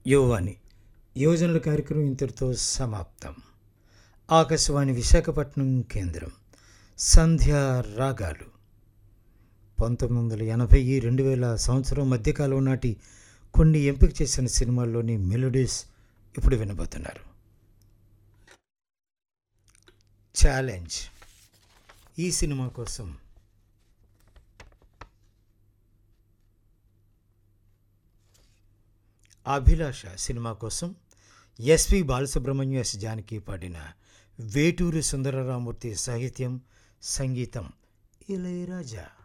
యువవాణి యువజనుల కార్యక్రమం ఇంతటితో సమాప్తం ఆకాశవాణి విశాఖపట్నం కేంద్రం సంధ్యా రాగాలు పంతొమ్మిది వందల ఎనభై రెండు వేల సంవత్సరం మధ్యకాలం నాటి కొన్ని ఎంపిక చేసిన సినిమాల్లోని మెలోడీస్ ఇప్పుడు వినబోతున్నారు ఛాలెంజ్ ఈ సినిమా కోసం అభిలాష సినిమా కోసం ఎస్వి బాలసుబ్రహ్మణ్యం ఎస్ జానకి పాడిన వేటూరి సుందరరామూర్తి సాహిత్యం సంగీతం ఇళయరాజా